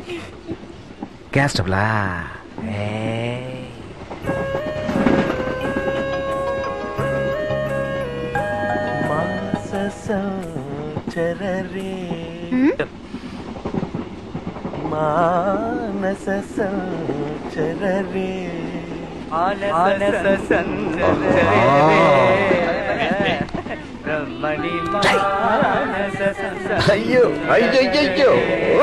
Gas స్టవ్లా మానస సంచరే అయ్యో అయ్యో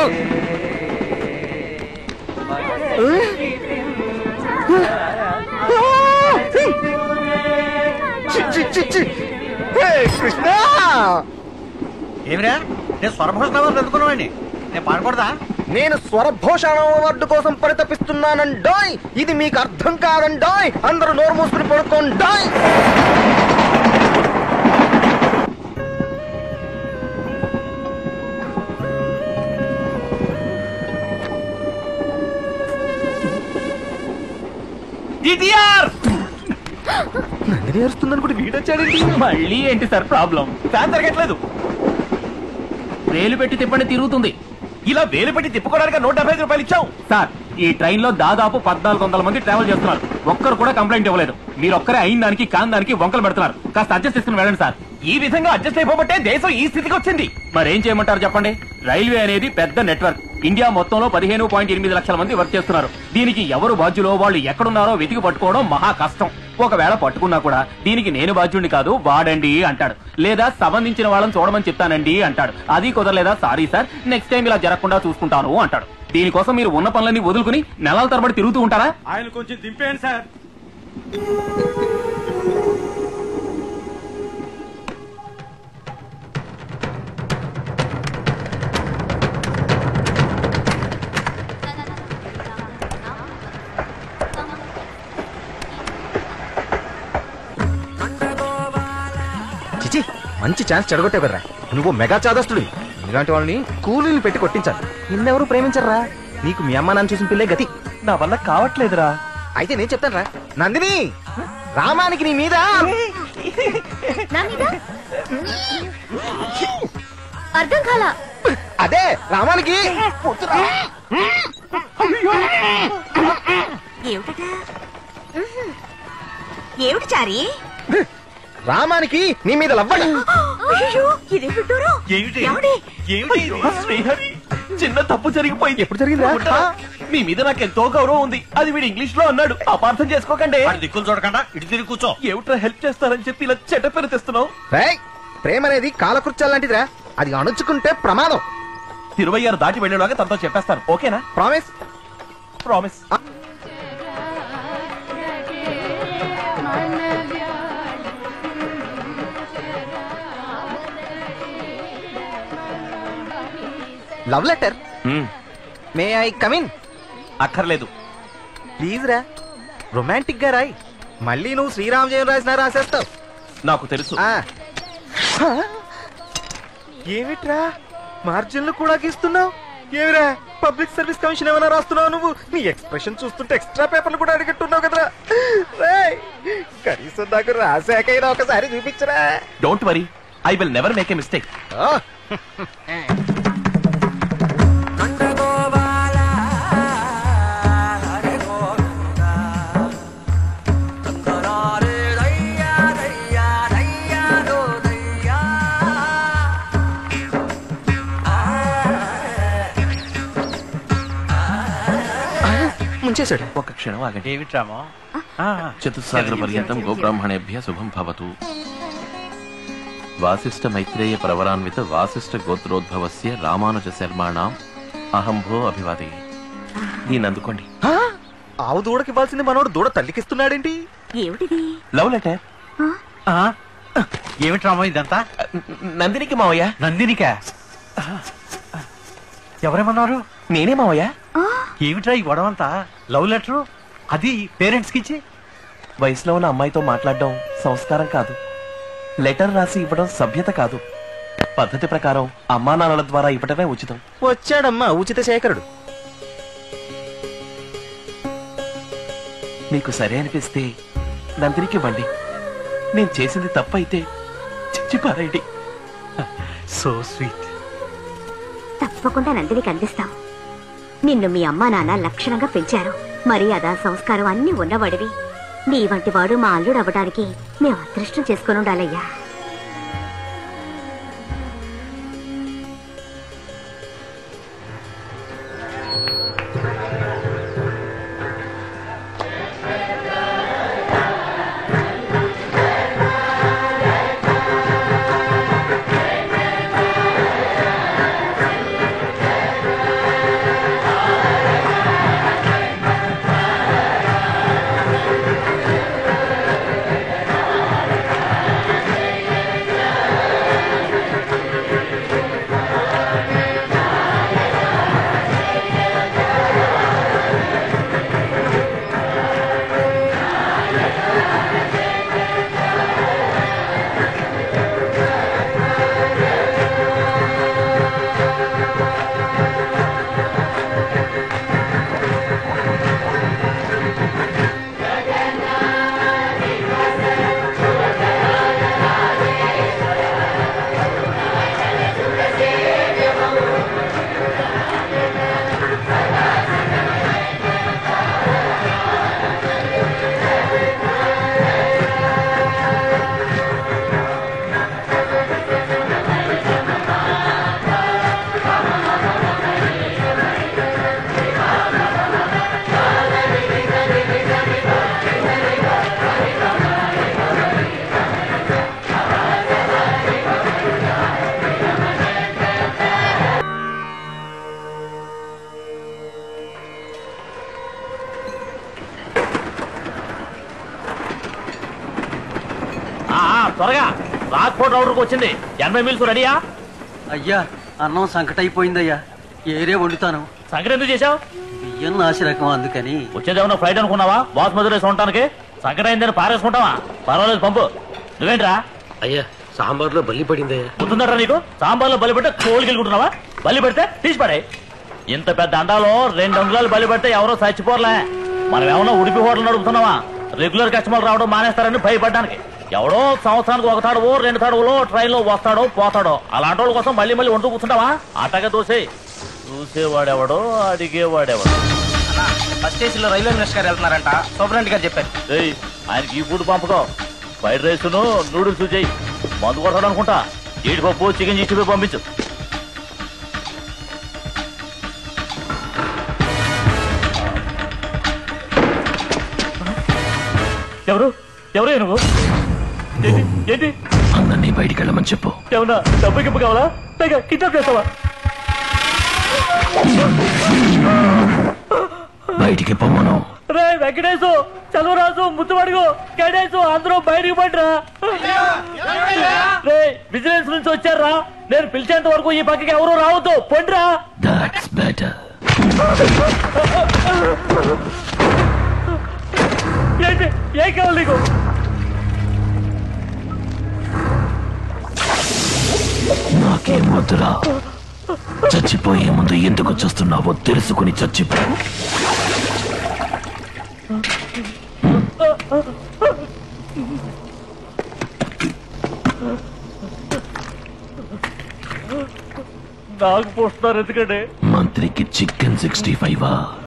కృష్ణ ఏమిరా నేను స్వరభోషణం అందుకున్నావండి నేను పాడకూడదా నేను స్వరభూషణ అవార్డు కోసం పరితపిస్తున్నానండోయ్ ఇది మీకు అర్థం కాదండోయ్ అందరూ నోరు మూసుకుని పడుకోండాయ్ నందిని అరుస్తుందనుకుంటే వీడొచ్చాడండి మళ్ళీ ఏంటి సార్ ప్రాబ్లం ఫ్యాన్ తిరగట్లేదు వేలు పెట్టి తిప్పండి తిరుగుతుంది ఇలా వేలు పెట్టి తిప్పుకోవడానికి నూట డెబ్బై ఐదు రూపాయలు ఇచ్చాం సార్ ఈ ట్రైన్ లో దాదాపు పద్నాలుగు వందల మంది ట్రావెల్ చేస్తున్నారు ఒక్కరు కూడా కంప్లైంట్ ఇవ్వలేదు మీరు ఒక్కరే అయిన దానికి కాని దానికి వంకలు పెడుతున్నారు కాస్త అడ్జస్ట్ చేసుకుని వెళ్ళండి సార్ ఈ విధంగా అడ్జస్ట్ అయిపోబట్టే దేశం ఈ స్థితికి వచ్చింది మరేం చేయమంటారు చెప్పండి రైల్వే అనేది పెద్ద నెట్వర్క్ ఇండియా మొత్తంలో పదిహేను పాయింట్ ఎనిమిది లక్షల మంది వర్క్ చేస్తున్నారు దీనికి ఎవరు బాధ్యులో వాళ్ళు ఎక్కడున్నారో వెతికి పట్టుకోవడం మహా కష్టం ఒకవేళ పట్టుకున్నా కూడా దీనికి నేను బాధ్యుడిని కాదు వాడండి అంటాడు లేదా సంబంధించిన వాళ్ళని చూడమని చెప్తానండి అంటాడు అది కుదరలేదా సారీ సార్ నెక్స్ట్ టైం ఇలా జరగకుండా చూసుకుంటాను అంటాడు దీనికోసం మీరు ఉన్న పనులన్నీ వదులుకుని నెలల తరబడి తిరుగుతూ ఉంటారా ఆయన కొంచెం దింపేయండి సార్ చిచి మంచి ఛాన్స్ చెడగొట్టావు కదరా నువ్వు మెగా చాదస్తుడు ఇలాంటి వాళ్ళని కూలీలు పెట్టి కొట్టించాలి నిన్నెవరు ప్రేమించరా నీకు మీ అమ్మ నాన్న చూసిన పిల్లే గతి నా వల్ల కావట్లేదురా అయితే నేను చెప్తాను రా నందిని రామానికి నీ మీద నా మీద అర్థం కాలా అదే రామానికి ఏమిటట ఏమిటి చారి రామానికి నీ మీద లవ్వడ అయ్యో ఇదే పెట్టారు ఏమిటి ఏమిటి ఏమిటి శ్రీహరి చిన్న తప్పు జరిగిపోయింది ఎప్పుడు జరిగిందా ఉంటా. మీ మీద నాకు ఎంతో గౌరవం ఉంది అది వీడు ఇంగ్లీష్ లో అన్నాడు అపార్థం చేసుకోకండి దిక్కులు చూడకుండా ఇటు తిరిగి కూర్చో ఏమిట్రా హెల్ప్ చేస్తారని చెప్పి ఇలా చెడ్డ పేరు తెస్తున్నావు రేయ్, ప్రేమ అనేది కాలకృత్యాలు లాంటిదిరా అది అణుచుకుంటే ప్రమాదం తిరువయ్యారు దాటి వెళ్ళేలాగా తనతో చెప్పేస్తాను ఓకేనా promise promise love letter may I come in అక్కర్లేదు ప్లీజ్ రా రొమాంటిక్ గా రాయ్ మళ్ళీ నువ్వు శ్రీరామ్ జయం రాసినా రాసేస్తావు నాకు తెలుసు ఆ. హా? ఏమిట్రా మార్జిన్లు కూడా గీస్తున్నావు ఏమిరా పబ్లిక్ సర్వీస్ కమిషన్ ఏమైనా రాస్తున్నావు నువ్వు నీ ఎక్స్ప్రెషన్ చూస్తుంటే ఎక్స్ట్రా పేపర్లు కూడా అడిగట్టున్నావు కదరా రేయ్, కనీసం నాకు రాసాకైనా ఒకసారి చూపించరా don't worry I will never make a mistake ఆ. ముంచేశాడు ఒక క్షణం ఆగండి ఏమిట్రామో చతుస్సాగర పర్యంతం గోబ్రాహ్మణేభ్య శుభం భవతు వాసిష్ఠ మైత్రేయ ప్రవరాన్విత వాసిష్ఠ గోత్రోద్భవస్య రామానుజ శర్మాణం అహంభో అభివాదే దీన్ని అందుకోండి ఆ? ఆవు దూడకి ఇవ్వాల్సింది మనోడు దూడ తల్లికిస్తున్నాడేంటి ఏమిటిది లవ్ లెటర్ ఏమిట్రామో ఇదంతా నందినికి మావయ్య నందినిక ఎవరేమన్నారు నేనే మావయ్య ఏమిట్రా ఈ గొడవంతా లవ్ లెటర్ అది పేరెంట్స్ కి ఇచ్చి వయసులో ఉన్న అమ్మాయితో మాట్లాడడం సంస్కారం కాదు లెటర్ రాసి ఇవ్వడం సభ్యత కాదు పద్ధతి ప్రకారం అమ్మా నాన్నల ద్వారా ఇవ్వటమే ఉచితం వచ్చాడమ్మా ఉచిత శేఖరుడు మీకు సరే అనిపిస్తే నందినికి ఇవ్వండి నేను చేసింది తప్పైతే చిచ్చి పారేయండి సో స్వీట్ తప్పకుండా నందినికి అందిస్తాం నిన్ను మీ అమ్మా నాన్న లక్షణంగా పెంచారు మర్యాద సంస్కారం అన్ని ఉన్నవాడివి నీ వంటి వాడు మా అల్లుడు అవ్వడానికి మేము అదృష్టం చేసుకుని ఉండాలయ్యా ఆ, ఆ, త్వరగా రాక్ఫోర్ట్ రౌడర్కి వచ్చింది ఎనభై మీల్స్ రెడీయా అయ్యా అన్నం సంకటైపోయిందయ్యా ఏరే వండుతాను సంగతి ఎందుకు చేశావు బియ్యం నాసి రకం అందుకని వచ్చేదేమన్నా ఫ్లైట్ అనుకున్నావా బాస్మతి రైస్ ఉండటానికి సంకట అయిందని పారేసుకుంటావా పర్వాలేదు పంపు నువ్వేంట్రా అయ్యా సాంబార్లో బల్లి పడిందయ్యా గుర్తుందట్రా నీకు సాంబార్లో బలి పెడితే కోడికి వెళ్ళుకుంటున్నావా బలి పెడితే తీసి పడే ఇంత పెద్ద అండాలో రెండు అంగుళాలు బలి పెడితే ఎవరో చచ్చిపోర్లే మనం ఏమన్నా ఉడిపి హోటల్ నడుపుతున్నావా రెగ్యులర్ కస్టమర్లు రావడం మానేస్తారని భయపడ్డానికి ఎవడో సంవత్సరానికి ఒక తాడువో రెండు తాడువలో ట్రైన్ లో వస్తాడో పోతాడో అలాంటి వాళ్ళ కోసం మళ్ళీ మళ్ళీ వంటూ కూర్చుంటావా అటగా దోసే చూసేవాడెవడో అడిగేవాడెవడో ఫస్ట్ ఏసీలో రైల్వే మినిస్టర్ గారు వెళ్తున్నారంట సూపరింటెండెంట్ గారు చెప్పారు ఏయ్ ఆయనకి ఈ ఫుడ్ పంపకం ఫ్రైడ్ రైస్ నూడిల్స్ చేయి మందు కొట్టాడు అనుకుంటా జీడిపప్పు చికెన్ చేసి పంపించు ఎవరు ఎవరు నువ్వు ఏంటి ఏంటి అందరినీ బయటికి వెళ్ళమని చెప్పు ఏమన్నా డబ్బు గిప్పు కావాలా పైగా కిడ్నాప్ చేస్తావా బయటికి పొమ్మను రే వెంకటేశు చదువురాజు ముత్తుమడుగు గణేశు అందరూ బయటికి పడరా రే విజిలెన్స్ నుంచి వచ్చారా నేను పిలిచేంత వరకు ఈ పక్కకి ఎవరు రావద్దు పొండ్రా దాట్స్ బెటర్ ఏంటి ఏం కావాలి నీకు నాకేం వద్దురా చచ్చిపోయే ముందు ఎందుకు చూస్తున్నావో తెలుసుకుని చచ్చిపో నాకు పోస్తున్నారు ఎందుకంటే మంత్రికి చికెన్ సిక్స్టీ ఫైవా